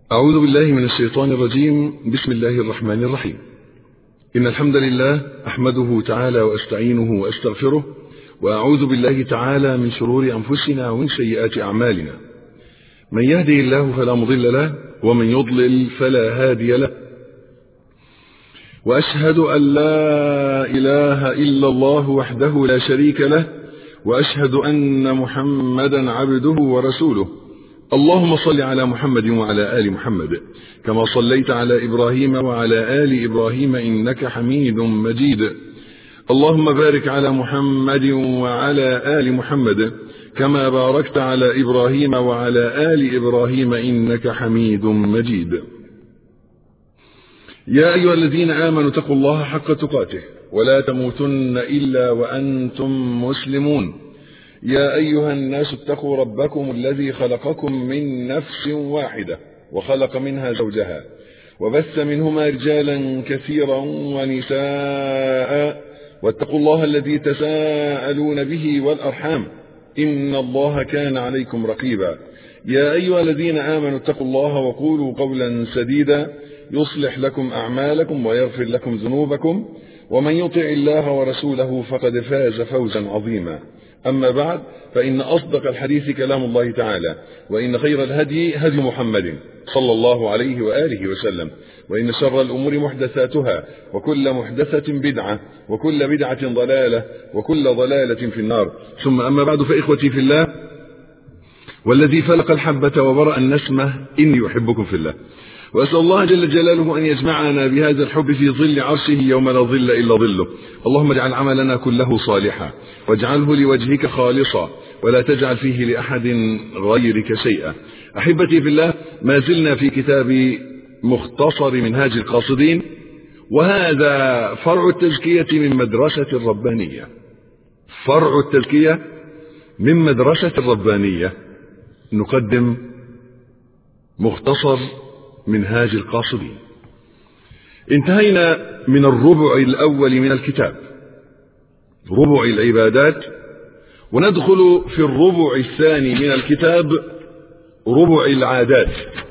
أعوذ بالله من الشيطان الرجيم بسم الله الرحمن الرحيم إن الحمد لله أحمده تعالى وأستعينه وأستغفره وأعوذ بالله تعالى من شرور أنفسنا ومن سيئات أعمالنا من يهدي الله فلا مضل له ومن يضلل فلا هادي له وأشهد أن لا إله إلا الله وحده لا شريك له وأشهد أن محمدا عبده ورسوله اللهم صل على محمد وعلى آل محمد كما صليت على إبراهيم وعلى آل إبراهيم إنك حميد مجيد اللهم بارك على محمد وعلى آل محمد كما باركت على إبراهيم وعلى آل إبراهيم إنك حميد مجيد يا أيها الذين آمنوا اتقوا الله حق تقاته ولا تموتن إلا وأنتم مسلمون يا أيها الناس اتقوا ربكم الذي خلقكم من نفس واحدة وخلق منها زوجها وبث منهما رجالا كثيرا ونساء واتقوا الله الذي تساءلون به والأرحام إن الله كان عليكم رقيبا يا أيها الذين آمنوا اتقوا الله وقولوا قولا سديدا يصلح لكم أعمالكم ويغفر لكم ذنوبكم ومن يطع الله ورسوله فقد فاز فوزا عظيما أما بعد فإن أصدق الحديث كلام الله تعالى وإن خير الهدي هدي محمد صلى الله عليه وآله وسلم وإن شر الأمور محدثاتها وكل محدثة بدعة وكل بدعة ضلالة وكل ضلالة في النار ثم أما بعد فإخوتي في الله والذي فلق الحبة وبرأ النسمة إني يحبكم في الله وأسأل الله جل جلاله أن يجمعنا بهذا الحب في ظل عرشه يوم لا ظل إلا ظله اللهم اجعل عملنا كله صالحا واجعله لوجهك خالصا ولا تجعل فيه لأحد غيرك شيئا أحبتي في الله ما زلنا في كتاب مختصر منهاج القاصدين وهذا فرع التزكية من مدرسة الربانية فرع التزكية من مدرسة الربانية نقدم مختصر منهاج القاصدين انتهينا من الربع الأول من الكتاب ربع العبادات وندخل في الربع الثاني من الكتاب ربع العادات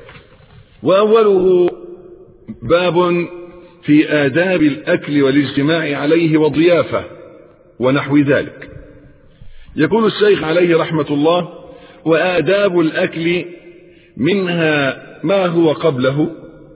وأوله باب في آداب الأكل والاجتماع عليه والضيافة ونحو ذلك يقول الشيخ عليه رحمة الله وآداب الأكل منها ما هو قبله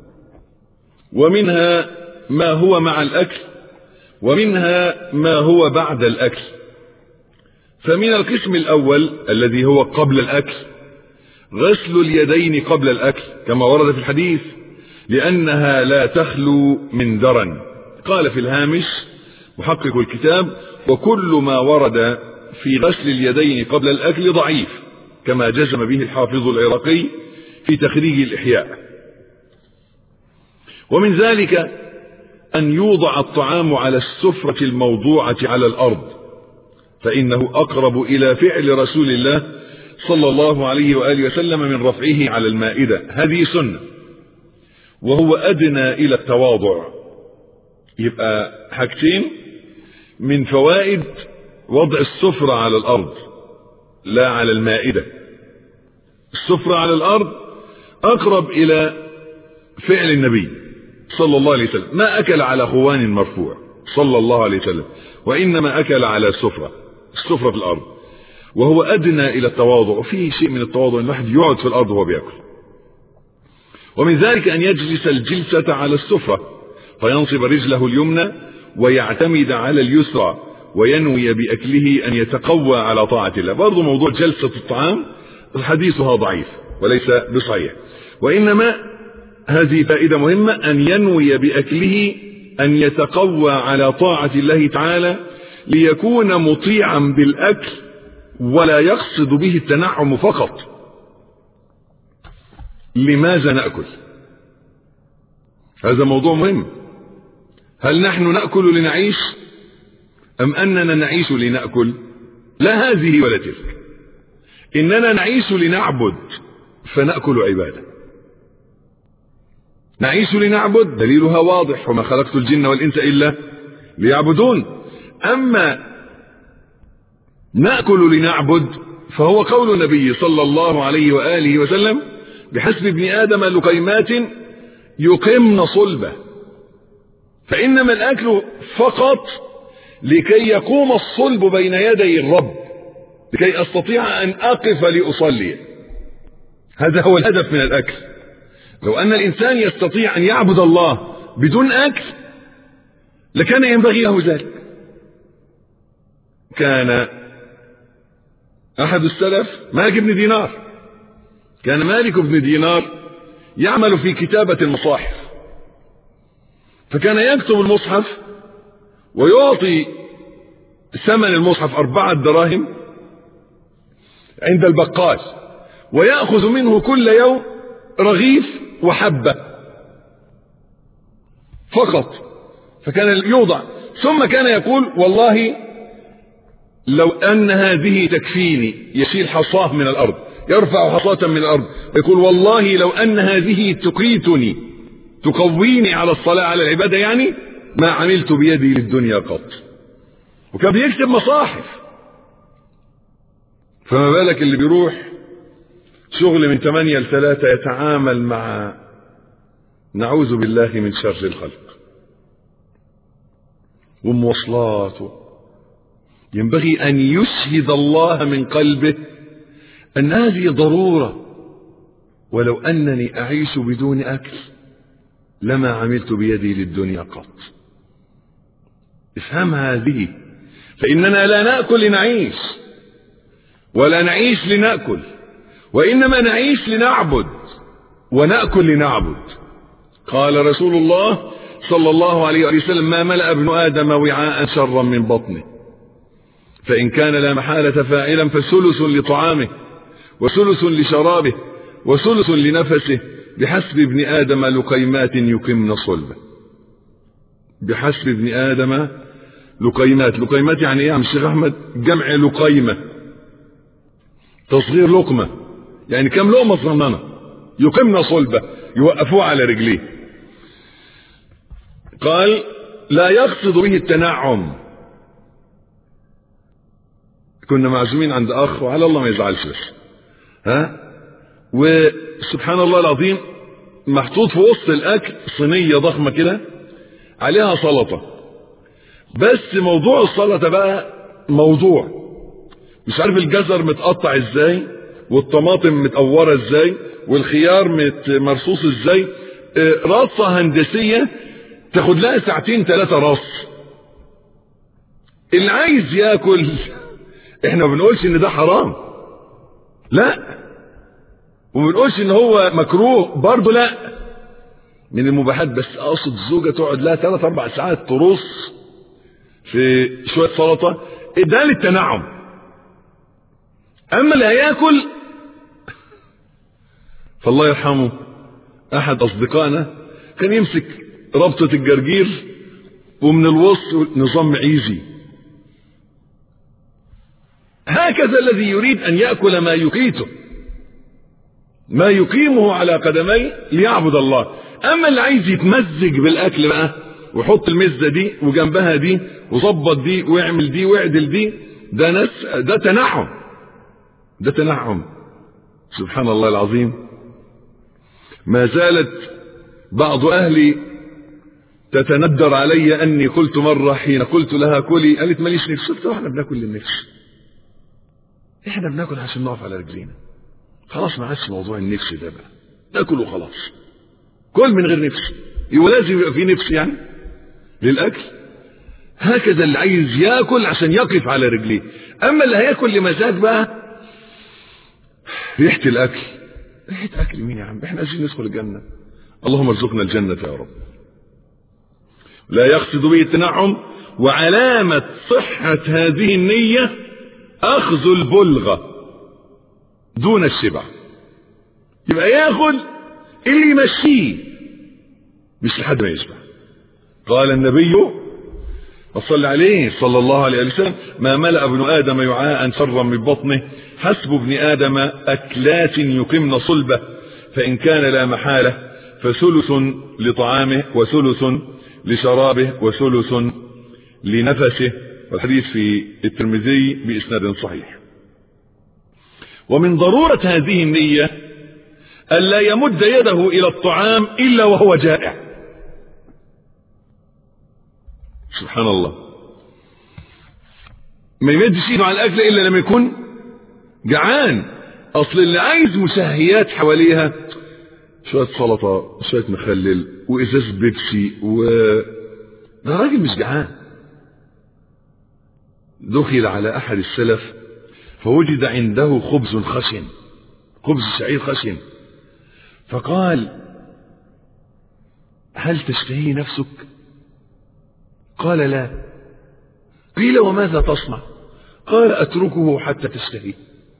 ومنها ما هو مع الأكل ومنها ما هو بعد الأكل فمن القسم الأول الذي هو قبل الأكل غسل اليدين قبل الأكل كما ورد في الحديث لأنها لا تخلو من درن قال في الهامش محقق الكتاب وكل ما ورد في غسل اليدين قبل الأكل ضعيف كما جزم به الحافظ العراقي في تخريج الإحياء ومن ذلك أن يوضع الطعام على السفرة الموضوعة على الأرض فإنه أقرب إلى فعل رسول الله صلى الله عليه وآله وسلم من رفعه على المائدة هذه سنة وهو أدنى إلى التواضع يبقى حاجتين من فوائد وضع السفرة على الأرض لا على المائدة السفرة على الأرض أقرب إلى فعل النبي صلى الله عليه وسلم ما أكل على خوان مرفوع صلى الله عليه وسلم وإنما أكل على السفرة السفرة في الأرض وهو أدنى إلى التواضع وفيه شيء من التواضع أن الواحد يقعد في الأرض وهو بيأكل ومن ذلك أن يجلس الجلسة على السفرة فينصب رجله اليمنى ويعتمد على اليسرى وينوي بأكله أن يتقوى على طاعة الله برضو موضوع جلسة الطعام حديثها ضعيف وليس بصحيح وإنما هذه فائدة مهمة أن ينوي بأكله أن يتقوى على طاعة الله تعالى ليكون مطيعا بالأكل ولا يقصد به التنعم فقط لماذا نأكل هذا موضوع مهم هل نحن نأكل لنعيش أم أننا نعيش لنأكل لا هذه ولا تلك إننا نعيش لنعبد فنأكل عبادة نعيش لنعبد دليلها واضح وما خلقت الجن والإنس إلا ليعبدون أما نأكل لنعبد فهو قول النبي صلى الله عليه وآله وسلم بحسب ابن آدم لقيمات يقمن صلبه فإنما الأكل فقط لكي يقوم الصلب بين يدي الرب لكي أستطيع أن أقف لأصلي هذا هو الهدف من الأكل لو أن الإنسان يستطيع أن يعبد الله بدون أكل لكان ينبغي له ذلك كان أحد السلف مالك بن دينار كان مالك بن دينار يعمل في كتابة المصاحف فكان يكتب المصحف ويعطي ثمن المصحف أربعة دراهم عند البقال ويأخذ منه كل يوم رغيف وحبة فقط فكان يوضع ثم كان يقول والله لو أن هذه تكفيني يشيل حصاه من الأرض يرفع حصاة من الأرض يقول والله لو أن هذه تقيتني تقويني على الصلاة على العبادة يعني ما عملت بيدي للدنيا قط وكان بيكتب مصاحف فما بالك اللي بيروح شغل من 8 ل 3 يتعامل مع نعوذ بالله من شر الخلق ومواصلاته ينبغي أن يشهد الله من قلبه أن هذه ضرورة ولو أنني أعيش بدون أكل لما عملت بيدي للدنيا قط افهم هذه فإننا لا نأكل لنعيش ولا نعيش لنأكل وإنما نعيش لنعبد ونأكل لنعبد قال رسول الله صلى الله عليه وسلم ما ملأ ابن آدم وعاء شرا من بطنه فإن كان لا محالة فاعلا فثلث لطعامه وثلث لشرابه وثلث لنفسه بحسب ابن آدم لقيمات يقمن صلبه بحسب ابن آدم لقيمات لقيمات يعني ايه يا عم الشيخ أحمد جمع لقيمة تصغير لقمة يعني كم لقمة صغننة يقمن صلبه يوقفوه على رجليه قال لا يقصد به التنعم كنا معزومين عند اخ وعلى الله ما يزعلش بس ها وسبحان الله العظيم محطوط في وسط الاكل صينيه ضخمه كده عليها سلطه بس موضوع السلطه بقى موضوع مش عارف الجزر متقطع ازاي والطماطم متقوره ازاي والخيار مرصوص ازاي رصه هندسيه تاخد لها ساعتين ثلاثه رص اللي عايز ياكل احنا ما بنقولش ان ده حرام لا وما بنقولش ان هو مكروه برضه لا من المباحات بس اقصد الزوجه تقعد لها ثلاث اربع ساعات ترص في شويه سلطه ده للتنعم اما اللي هياكل فالله يرحمه احد اصدقائنا كان يمسك ربطه الجرجير ومن الوسط نظام عيزي هكذا الذي يريد أن يأكل ما يقيته ما يقيمه على قدميه ليعبد الله أما اللي عايز يتمزج بالأكل بقى وحط المزة دي وجنبها دي وظبط دي واعمل دي واعدل دي ده ناس ده تنعم ده تنعم سبحان الله العظيم ما زالت بعض أهلي تتندر علي أني قلت مرة حين قلت لها كلي قالت ماليش نفس قلت احنا بناكل للنفس احنا بناكل عشان نقف على رجلينا خلاص ما عادش موضوع النفس ده بقى ناكل وخلاص كل من غير نفس يبقى لازم يبقى في نفس يعني للاكل هكذا اللي عايز ياكل عشان يقف على رجليه اما اللي هياكل لمزاج بقى ريحه الاكل ريحه اكل مين يا عم احنا عايزين ندخل الجنه اللهم ارزقنا الجنه يا رب لا يقصد به التنعم وعلامه صحه هذه النيه اخذ البلغة دون الشبع يبقى ياخد اللي يمشيه مش لحد ما يشبع قال النبي وصلى عليه صلى الله عليه وسلم ما ملأ ابن آدم يعاء شرا من بطنه حسب ابن آدم أكلات يقمن صلبه فإن كان لا محالة فثلث لطعامه وثلث لشرابه وثلث لنفسه والحديث في الترمذي بإسناد صحيح ومن ضرورة هذه النية ألا يمد يده إلى الطعام إلا وهو جائع سبحان الله ما يمدش ايده على الأكل إلا لما يكون جعان أصل اللي عايز مشهيات حواليها شوية سلطة شوية مخلل وإزاز بيبسي و ده راجل مش جعان دخل على أحد السلف فوجد عنده خبز خشن خبز شعير خشن فقال هل تشتهي نفسك قال لا قيل وماذا تصنع قال أتركه حتى تشتهي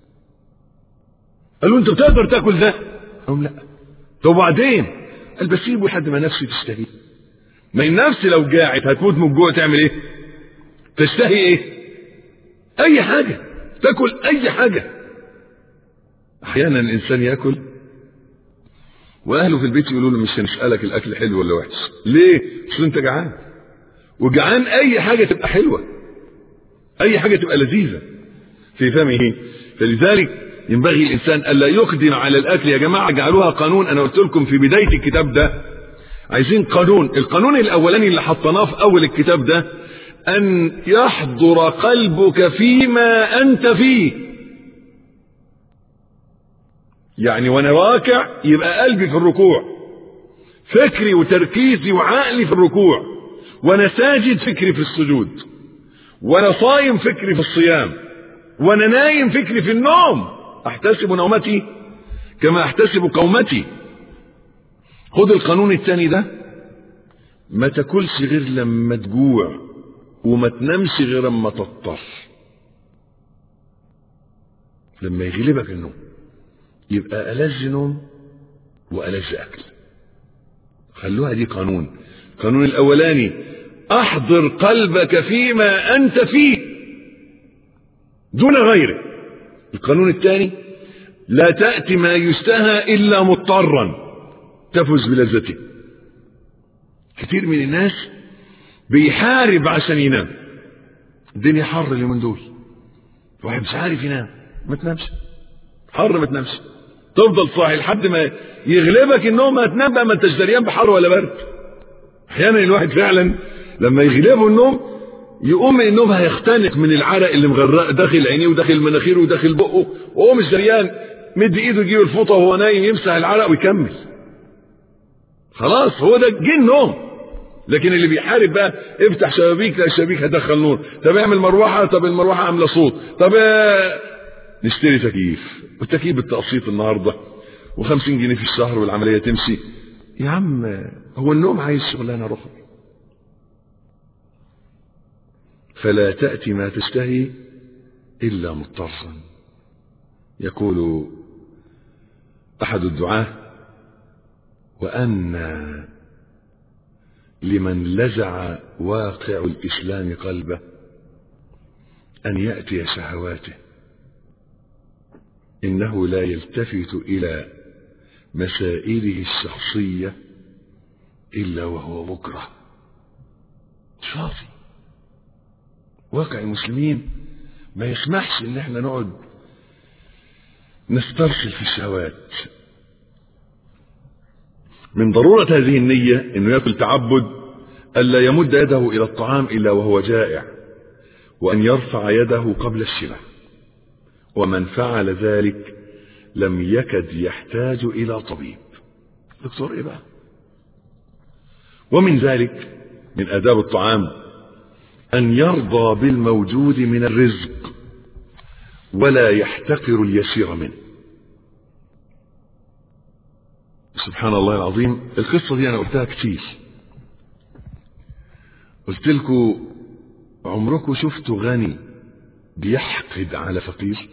قالوا انت بتقدر تاكل ده قالوا لا طب وبعدين قال بسيبه لحد ما نفسي تشتهي ما النفس لو جاعت هتموت من الجوع تعمل ايه تشتهي ايه اي حاجه تاكل اي حاجه احيانا الانسان ياكل واهله في البيت يقولوا له مش هنسالك الاكل حلو ولا وحش ليه اصل انت جعان وجعان اي حاجه تبقى حلوه اي حاجه تبقى لذيذه في فمه فلذلك ينبغي الانسان الا يقدم على الاكل يا جماعه جعلوها قانون انا قلت لكم في بدايه الكتاب ده عايزين قانون القانون الاولاني اللي حطيناه في اول الكتاب ده ان يحضر قلبك فيما انت فيه يعني وانا راكع يبقى قلبي في الركوع فكري وتركيزي وعقلي في الركوع وانا ساجد فكري في السجود وانا صايم فكري في الصيام وانا نايم فكري في النوم احتسب نومتي كما احتسب قومتي خد القانون الثاني ده ما تاكلش غير لما تجوع وما تنامش غير لما تضطر لما يغلبك النوم يبقى ألذ نوم وألذ أكل خلوها دي قانون القانون الأولاني أحضر قلبك فيما أنت فيه دون غيره القانون الثاني لا تأتي ما يشتهى إلا مضطرا تفز بلذته كتير من الناس بيحارب عشان ينام الدنيا حر اليومين دول واحد مش عارف ينام ما تنامش حر ما تنامش تفضل صاحي لحد ما يغلبك النوم هتنام بقى ما انتش دريان بحر ولا برد احيانا الواحد فعلا لما يغلبه النوم يقوم من النوم هيختنق من العرق اللي مغرق داخل عينيه وداخل مناخيره وداخل بقه وهو مش دريان مد ايده يجيب الفوطه وهو نايم يمسح العرق ويكمل خلاص هو ده جه النوم لكن اللي بيحارب بقى افتح شبابيك لا الشبابيك هتدخل نور طب اعمل مروحه طب المروحه عامله صوت طب نشتري تكييف والتكييف بالتقسيط النهارده و50 جنيه في الشهر والعمليه تمشي يا عم هو النوم عايز شغلانه رخم فلا تأتي ما تشتهي إلا مضطرا يقول أحد الدعاة وأن لمن لزع واقع الإسلام قلبه أن يأتي شهواته إنه لا يلتفت إلى مسائله الشخصية إلا وهو مكره شاطي واقع المسلمين ما يسمحش ان احنا نقعد نسترسل في الشهوات من ضرورة هذه النية انه ياكل تعبد الا يمد يده الى الطعام الا وهو جائع وان يرفع يده قبل الشبع ومن فعل ذلك لم يكد يحتاج الى طبيب دكتور ايه بقى ومن ذلك من اداب الطعام أن يرضى بالموجود من الرزق ولا يحتقر اليسير منه سبحان الله العظيم القصة دي أنا قلتها كتير قلت لكم عمركم شفتوا غني بيحقد على فقير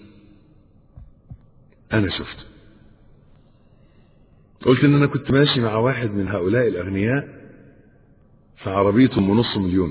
أنا شفت قلت إن أنا كنت ماشي مع واحد من هؤلاء الأغنياء في عربيتهم بنص مليون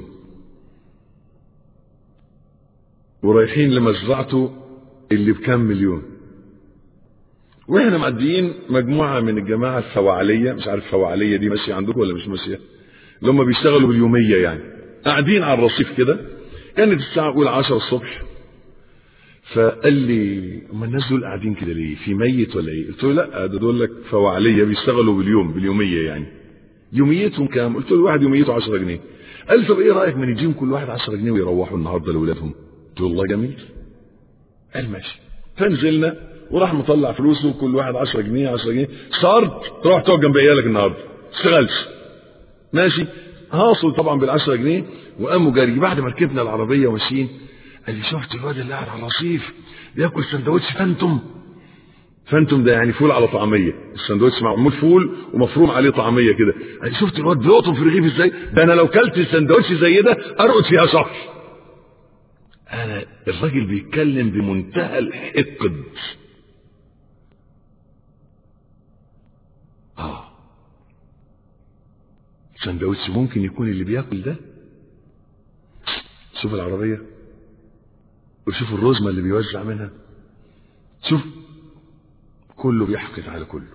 ورايحين لمزرعته اللي بكام مليون واحنا معديين مجموعه من الجماعه الفوعليه مش عارف الفوعليه دي ماشيه عندكم ولا مش ماشيه اللي هم بيشتغلوا باليوميه يعني قاعدين على الرصيف كده كانت الساعه الاولى 10 الصبح فقال لي اما الناس دول قاعدين كده ليه في ميت ولا ايه قلت له لا ده دول لك فوعليه بيشتغلوا باليوم باليوميه يعني يوميتهم كام قلت له الواحد يوميته 10 جنيه قال لي طب ايه رايك ما نديهم كل واحد 10 جنيه ويروحوا النهارده لاولادهم قلت له والله جميل قال ماشي فنزلنا وراح مطلع فلوسه كل واحد 10 جنيه 10 جنيه شرط تروح تقعد جنب عيالك النهارده ما تشتغلش ماشي هاصل طبعا بال 10 جنيه وقاموا جري بعد ما ركبنا العربيه وماشيين قال لي شفت الواد اللي قاعد على الرصيف بياكل سندوتش فانتوم فانتوم ده يعني فول على طعميه السندوتش معمول فول ومفروم عليه طعميه كده قال لي شفت الواد بيقطم في رغيف ازاي ده انا لو كلت السندوتش زي ده ارقد فيها شهر انا الراجل بيتكلم بمنتهى الحقد اه سندوتش ممكن يكون اللي بياكل ده شوف العربيه وشوف الرزمة اللي بيوزع منها شوف كله بيحقد على كله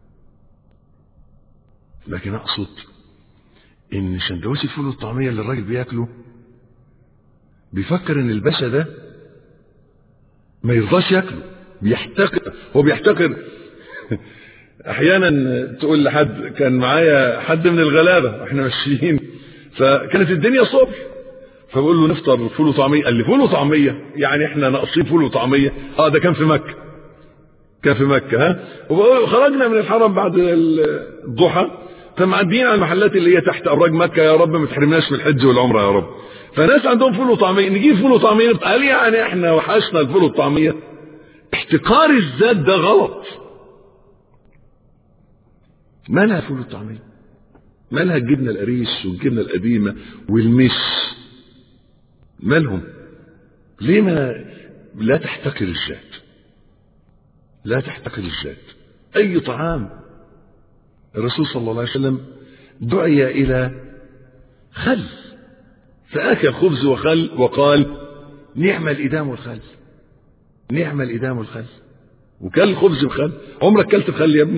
لكن اقصد ان سندوتش الفول والطعميه اللي الراجل بياكله بيفكر ان الباشا ده ما يرضاش ياكله بيحتقر هو بيحتقر احيانا تقول لحد كان معايا حد من الغلابه احنا ماشيين فكانت الدنيا صبح فبقول له نفطر فول وطعميه قال لي فول وطعميه يعني احنا ناقصين فول وطعميه اه ده كان في مكه كان في مكه ها وخرجنا من الحرم بعد الضحى فمعديين على المحلات اللي هي تحت ابراج مكه يا رب ما تحرمناش من الحج والعمره يا رب فناس عندهم فول وطعميه نجيب فول وطعميه قال يعني احنا وحشنا الفول والطعميه احتقار الذات ده غلط مالها فول والطعميه مالها الجبنه القريش والجبنه القديمه والمش مالهم ليه ما لا تحتقر الذات لا تحتقر الذات اي طعام الرسول صلى الله عليه وسلم دعي الى خل فاكل خبز وخل وقال نعم الادام والخل نعم الادام والخل وكل خبز وخل عمرك كلت بخل يا ابني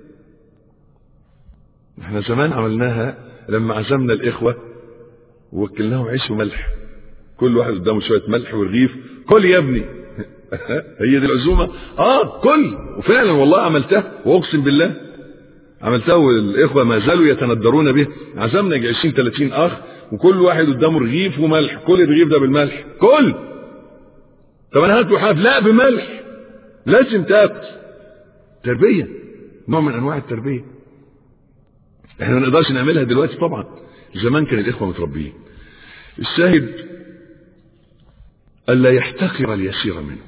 احنا زمان عملناها لما عزمنا الاخوه ووكلناهم عيش وملح كل واحد قدامه شويه ملح ورغيف كل يا ابني هي دي العزومه اه كل وفعلا والله عملتها واقسم بالله عملتها والاخوه ما زالوا يتندرون به عزمنا 20 30 اخ وكل واحد قدامه رغيف وملح كل الرغيف ده بالملح كل طب انا هاكل حاف لا بملح لازم تاكل تربيه نوع من انواع التربيه احنا ما نقدرش نعملها دلوقتي طبعا زمان كان الاخوه متربيين الشاهد ألا يحتقر اليسير منه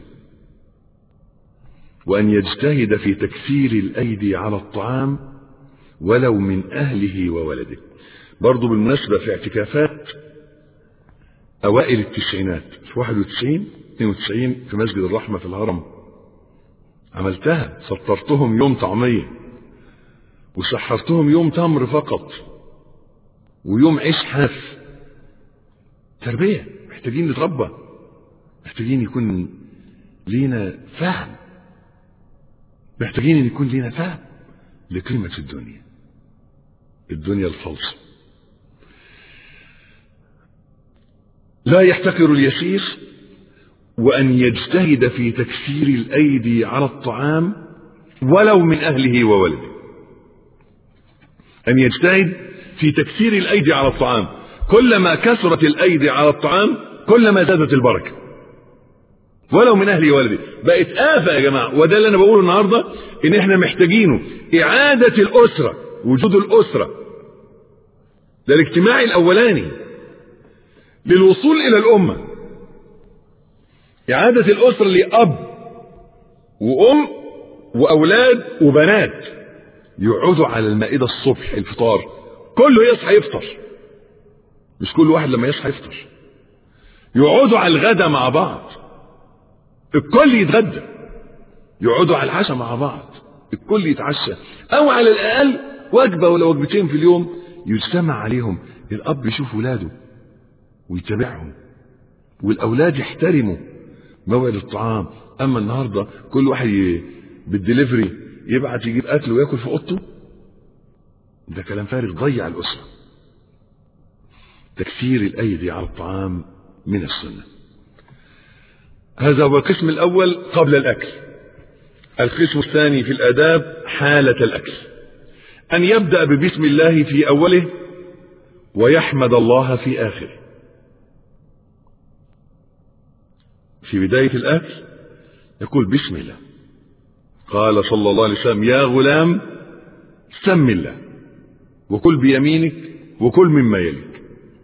وأن يجتهد في تكثير الأيدي على الطعام ولو من أهله وولده برضو بالمناسبة في اعتكافات أوائل التسعينات في 91 92 في مسجد الرحمة في الهرم عملتها فطرتهم يوم طعمية وسحرتهم يوم تمر فقط ويوم عيش حاف تربية محتاجين نتربى محتاجين يكون لينا فهم محتاجين ان يكون لينا فهم لقيمة الدنيا الدنيا الفلسة لا يحتقر اليسير وأن يجتهد في تكسير الأيدي على الطعام ولو من أهله وولده أن يجتهد في تكسير الأيدي على الطعام كلما كثرت الأيدي على الطعام كلما زادت البركة ولو من أهله وولده بقت آفة يا جماعة وده اللي أنا بقوله النهاردة إن إحنا محتاجينه إعادة الأسرة وجود الأسرة ده الاجتماع الأولاني للوصول إلى الأمة إعادة الأسرة لأب وأم وأولاد وبنات يقعدوا على المائدة الصبح الفطار كله يصحى يفطر مش كل واحد لما يصحى يفطر يقعدوا على الغدا مع بعض الكل يتغدى يقعدوا على العشاء مع بعض الكل يتعشى او على الاقل وجبه ولا وجبتين في اليوم يجتمع عليهم الاب يشوف ولاده ويتابعهم والاولاد يحترموا موعد الطعام اما النهارده كل واحد ي... بالدليفري يبعت يجيب اكل وياكل في اوضته ده كلام فارغ ضيع الاسره تكثير الايدي على الطعام من السنه هذا هو القسم الأول قبل الأكل القسم الثاني في الآداب حالة الأكل أن يبدأ ببسم الله في أوله ويحمد الله في آخره في بداية الأكل يقول بسم الله قال صلى الله عليه وسلم يا غلام سم الله وكل بيمينك وكل مما يليك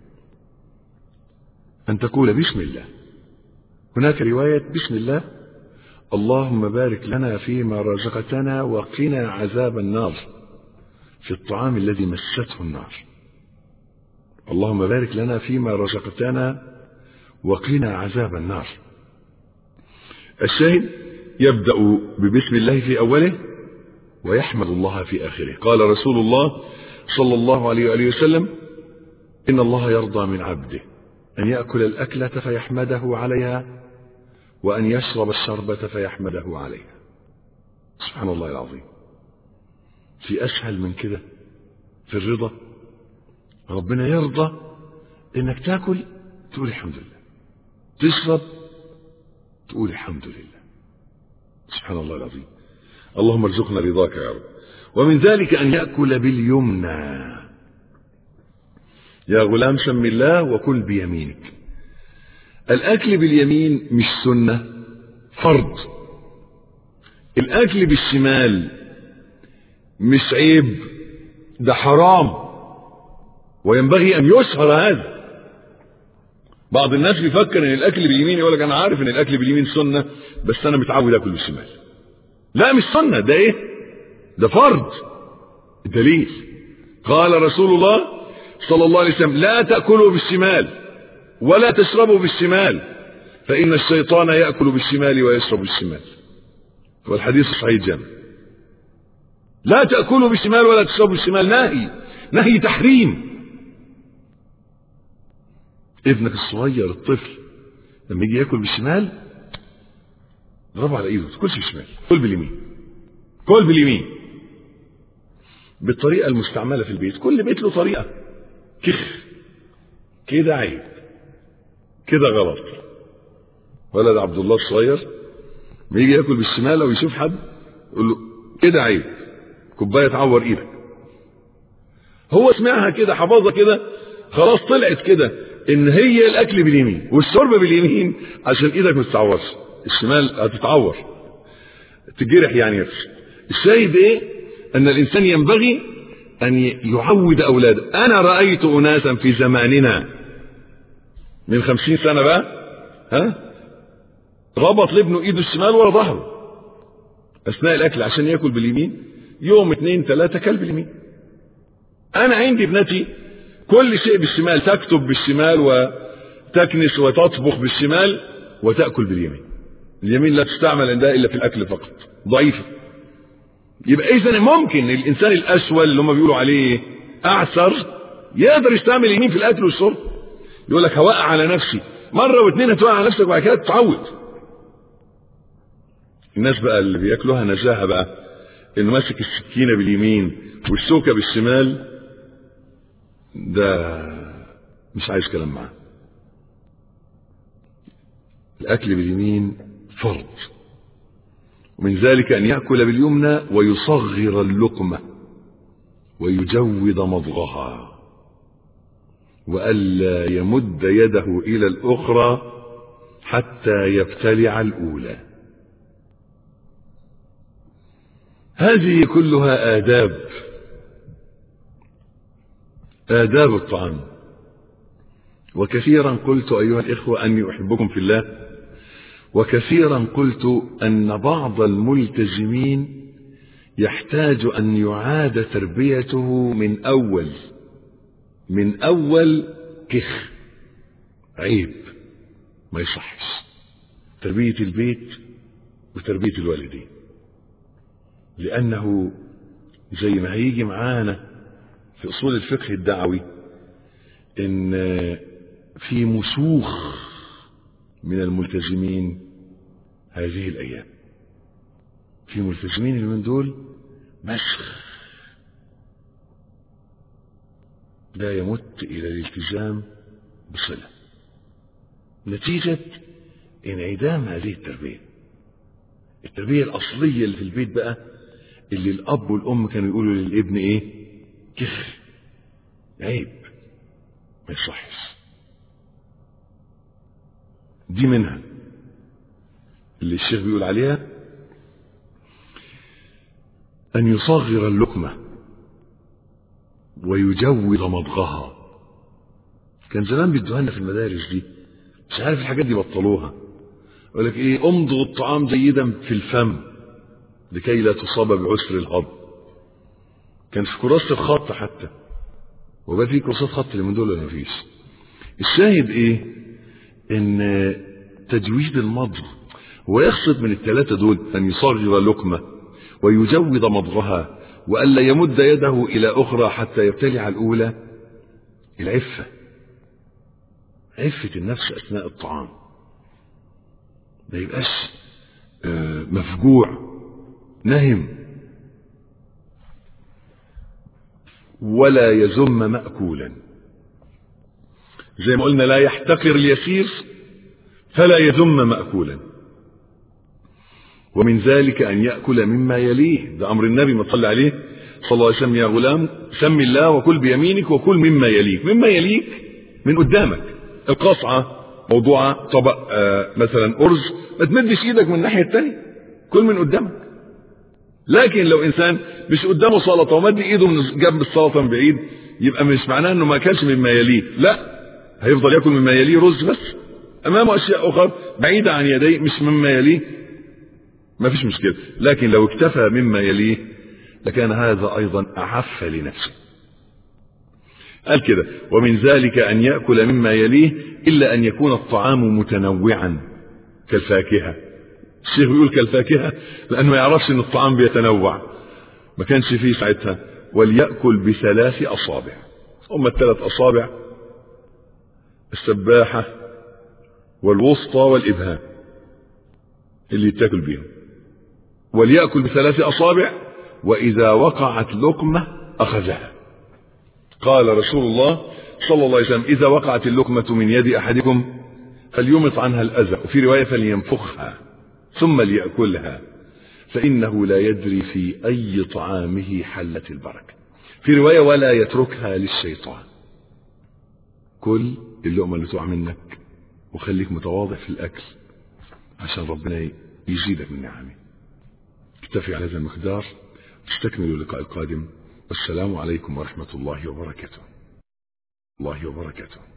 أن تقول بسم الله هناك رواية بسم الله اللهم بارك لنا فيما رزقتنا وقنا عذاب النار في الطعام الذي مسته النار اللهم بارك لنا فيما رزقتنا وقنا عذاب النار الشاهد يبدأ ببسم الله في أوله ويحمد الله في آخره قال رسول الله صلى الله عليه وآله وسلم إن الله يرضى من عبده أن يأكل الأكلة فيحمده عليها وأن يشرب الشربة فيحمده عليها سبحان الله العظيم في أسهل من كده في الرضا ربنا يرضى إنك تاكل تقول الحمد لله تشرب تقول الحمد لله سبحان الله العظيم اللهم ارزقنا رضاك يا رب ومن ذلك أن يأكل باليمنى يا غلام سم الله وكل بيمينك الأكل باليمين مش سنة فرض الأكل بالشمال مش عيب ده حرام وينبغي أن يشهر هذا بعض الناس بيفكر ان الاكل باليمين يقول لك انا عارف ان الاكل باليمين سنه بس انا متعود اكل بالشمال لا مش سنه ده ايه ده فرض دليل قال رسول الله صلى الله عليه وسلم لا تاكلوا بالشمال ولا تشربوا بالشمال فان الشيطان ياكل بالشمال ويشرب بالشمال والحديث صحيح جامع لا تاكلوا بالشمال ولا تشربوا بالشمال نهي نهي تحريم ابنك الصغير الطفل لما يجي ياكل بالشمال ضربه على ايده ما تاكلش بالشمال كل باليمين كل باليمين بالطريقه المستعمله في البيت كل بيت له طريقه كخ كده عيب كده غلط ولد عبد الله الصغير ما يجي ياكل بالشمال او يشوف حد يقول له كده عيب كوبايه تعور ايدك هو سمعها كده حفظها كده خلاص طلعت كده ان هي الاكل باليمين والشرب باليمين عشان ايدك ما تتعورش الشمال هتتعور تجرح يعني الشاهد ايه ان الانسان ينبغي ان يعود اولاده انا رايت اناسا في زماننا من خمسين سنه بقى ها ربط لابنه ايده الشمال ورا ظهره اثناء الاكل عشان ياكل باليمين يوم اثنين ثلاثه كل باليمين انا عندي ابنتي كل شيء بالشمال تكتب بالشمال وتكنس وتطبخ بالشمال وتأكل باليمين اليمين لا تستعمل عندها إلا في الأكل فقط ضعيفة يبقى إذا ممكن الإنسان الأسول اللي هم بيقولوا عليه أعسر يقدر يستعمل اليمين في الأكل والشرب يقول لك هوقع على نفسي مرة واثنين هتوقع على نفسك وبعد كده تتعود الناس بقى اللي بياكلوها نزاهة بقى انه ماسك السكينة باليمين والشوكة بالشمال ده مش عايز كلام معاه الأكل باليمين فرض ومن ذلك أن يأكل باليمنى ويصغر اللقمة ويجود مضغها وألا يمد يده إلى الأخرى حتى يبتلع الأولى هذه كلها آداب آداب الطعام وكثيرا قلت أيها الإخوة أني أحبكم في الله وكثيرا قلت أن بعض الملتزمين يحتاج أن يعاد تربيته من أول من أول كخ عيب ما يصحش تربية البيت وتربية الوالدين لأنه زي ما هيجي معانا في أصول الفقه الدعوي إن في مسوخ من الملتزمين هذه الأيام في ملتزمين اللي من دول مسخ لا يمت إلى الالتزام بصلة نتيجة انعدام هذه التربية التربية الأصلية اللي في البيت بقى اللي الأب والأم كانوا يقولوا للابن إيه كخ عيب ما يصحش دي منها اللي الشيخ بيقول عليها أن يصغر اللقمة ويجود مضغها كان زمان بيدوها لنا في المدارس دي مش عارف الحاجات دي بطلوها يقول لك ايه امضغ الطعام جيدا في الفم لكي لا تصاب بعسر الهضم كان في كراسة الخط حتى وبقى في كراسات خط اللي من دول ولا مفيش الشاهد ايه ان تجويد المضغ هو يقصد من الثلاثة دول أن يصغر لقمة ويجود مضغها وألا يمد يده إلى أخرى حتى يبتلع الأولى العفة عفة النفس أثناء الطعام ما يبقاش مفجوع نهم ولا يذم مأكولا زي ما قلنا لا يحتقر اليسير فلا يذم مأكولا ومن ذلك أن يأكل مما يليه ده أمر النبي ما صلى عليه صلى الله عليه وسلم يا غلام سم الله وكل بيمينك وكل مما يليك مما يليك من قدامك القصعة موضوعة طبق آه مثلا أرز ما تمدش إيدك من الناحية الثانية كل من قدامك لكن لو إنسان مش قدامه سلطة ومد إيده من جنب السلطة من بعيد يبقى مش معناه إنه ما أكلش مما يليه لا هيفضل ياكل مما يليه رز بس أمامه أشياء أخرى بعيدة عن يديه مش مما يليه ما فيش مشكلة لكن لو اكتفى مما يليه لكان هذا أيضا أعف لنفسه قال كده ومن ذلك أن يأكل مما يليه إلا أن يكون الطعام متنوعا كالفاكهة الشيخ بيقول كالفاكهة لأنه ما يعرفش أن الطعام بيتنوع ما كانش فيه ساعتها وليأكل بثلاث أصابع هم الثلاث أصابع السباحة والوسطى والإبهام اللي يتاكل بيهم وليأكل بثلاث أصابع وإذا وقعت لقمة أخذها قال رسول الله صلى الله عليه وسلم إذا وقعت اللقمة من يد أحدكم فليمط عنها الأذى وفي رواية فلينفخها ثم ليأكلها فإنه لا يدري في أي طعامه حلت البركة في رواية ولا يتركها للشيطان كل اللقمة اللي تقع منك وخليك متواضع في الأكل عشان ربنا يزيدك من نعمه اكتفي على هذا المقدار استكمل اللقاء القادم والسلام عليكم ورحمة الله وبركاته الله وبركاته